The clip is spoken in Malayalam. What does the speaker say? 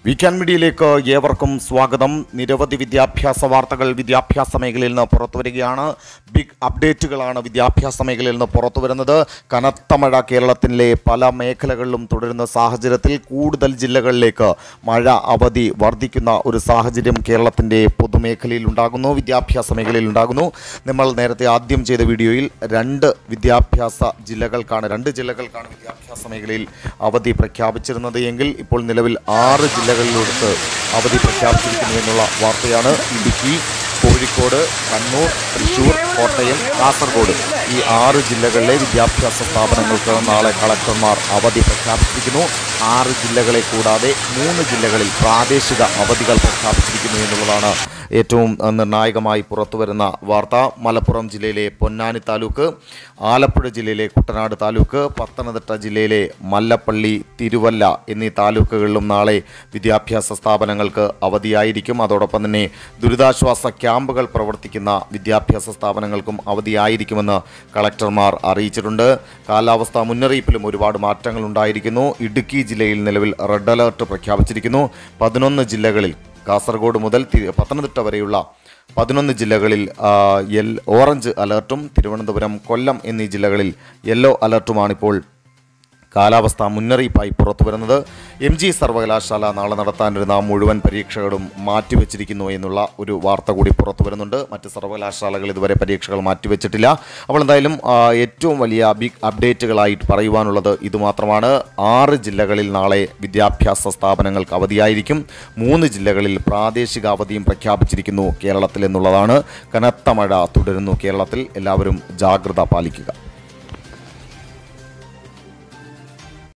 വീക്കാൻ മീഡിയയിലേക്ക് ഏവർക്കും സ്വാഗതം നിരവധി വിദ്യാഭ്യാസ വാർത്തകൾ വിദ്യാഭ്യാസ മേഖലയിൽ നിന്ന് പുറത്തു വരികയാണ് ബിഗ് അപ്ഡേറ്റുകളാണ് വിദ്യാഭ്യാസ മേഖലയിൽ നിന്ന് പുറത്തു വരുന്നത് കനത്ത മഴ കേരളത്തിലെ പല മേഖലകളിലും തുടരുന്ന സാഹചര്യത്തിൽ കൂടുതൽ ജില്ലകളിലേക്ക് മഴ അവധി വർദ്ധിക്കുന്ന ഒരു സാഹചര്യം കേരളത്തിൻ്റെ പൊതുമേഖലയിൽ ഉണ്ടാകുന്നു വിദ്യാഭ്യാസ മേഖലയിൽ ഉണ്ടാകുന്നു നമ്മൾ നേരത്തെ ആദ്യം ചെയ്ത വീഡിയോയിൽ രണ്ട് വിദ്യാഭ്യാസ ജില്ലകൾക്കാണ് രണ്ട് ജില്ലകൾക്കാണ് വിദ്യാഭ്യാസ മേഖലയിൽ അവധി പ്രഖ്യാപിച്ചിരുന്നത് എങ്കിൽ ഇപ്പോൾ നിലവിൽ ആറ് ജില്ലകളിലെടുത്ത് അവധി പ്രഖ്യാപിച്ചിരിക്കുന്നു എന്നുള്ള വാർത്തയാണ് ഇടുക്കി കോഴിക്കോട് കണ്ണൂർ തൃശൂർ കോട്ടയം കാസർഗോഡ് ഈ ആറ് ജില്ലകളിലെ വിദ്യാഭ്യാസ സ്ഥാപനങ്ങൾക്ക് നാളെ കളക്ടർമാർ അവധി പ്രഖ്യാപിച്ചിരിക്കുന്നു ആറ് ജില്ലകളെ കൂടാതെ മൂന്ന് ജില്ലകളിൽ പ്രാദേശിക അവധികൾ പ്രഖ്യാപിച്ചിരിക്കുന്നു എന്നുള്ളതാണ് ഏറ്റവും അഹ്, നിർണായകമായി പുറത്തുവരുന്ന വാർത്ത മലപ്പുറം ജില്ലയിലെ പൊന്നാനി താലൂക്ക് ആലപ്പുഴ ജില്ലയിലെ കുട്ടനാട് താലൂക്ക് പത്തനംതിട്ട ജില്ലയിലെ മല്ലപ്പള്ളി തിരുവല്ല എന്നീ താലൂക്കുകളിലും നാളെ വിദ്യാഭ്യാസ സ്ഥാപനങ്ങൾക്ക് അവധിയായിരിക്കും അതോടൊപ്പം തന്നെ ദുരിതാശ്വാസ ക്യാമ്പുകൾ പ്രവർത്തിക്കുന്ന വിദ്യാഭ്യാസ സ്ഥാപനങ്ങൾക്കും അവധിയായിരിക്കുമെന്ന് കളക്ടർമാർ അറിയിച്ചിട്ടുണ്ട് കാലാവസ്ഥാ മുന്നറിയിപ്പിലും ഒരുപാട് മാറ്റങ്ങൾ ഉണ്ടായിരിക്കുന്നു ഇടുക്കി ജില്ലയിൽ നിലവിൽ റെഡ് അലേർട്ട് പ്രഖ്യാപിച്ചിരിക്കുന്നു പതിനൊന്ന് ജില്ലകളിൽ കാസർഗോഡ് മുതൽ തി- പത്തനംതിട്ട വരെയുള്ള പതിനൊന്ന് ജില്ലകളിൽ ആ, യെൽ ഓറഞ്ച് അലർട്ടും തിരുവനന്തപുരം കൊല്ലം എന്നീ ജില്ലകളിൽ യെല്ലോ അലർട്ടുമാണിപ്പോൾ കാലാവസ്ഥാ മുന്നറിയിപ്പായി പുറത്തുവരുന്നത് എം ജി സർവകലാശാല നാളെ നടത്താനിരുന്ന മുഴുവൻ പരീക്ഷകളും മാറ്റിവെച്ചിരിക്കുന്നു എന്നുള്ള ഒരു വാർത്ത കൂടി പുറത്തു വരുന്നുണ്ട് മറ്റ് സർവകലാശാലകൾ ഇതുവരെ പരീക്ഷകൾ മാറ്റിവെച്ചിട്ടില്ല അപ്പോൾ എന്തായാലും ആ, ഏറ്റവും വലിയ ബിഗ് അപ്ഡേറ്റുകളായിട്ട് പറയുവാനുള്ളത് ഇതുമാത്രമാണ് ആറ് ജില്ലകളിൽ നാളെ വിദ്യാഭ്യാസ സ്ഥാപനങ്ങൾക്ക് അവധിയായിരിക്കും മൂന്ന് ജില്ലകളിൽ പ്രാദേശിക അവധിയും പ്രഖ്യാപിച്ചിരിക്കുന്നു കേരളത്തിൽ എന്നുള്ളതാണ് കനത്ത മഴ തുടരുന്നു കേരളത്തിൽ എല്ലാവരും ജാഗ്രത പാലിക്കുക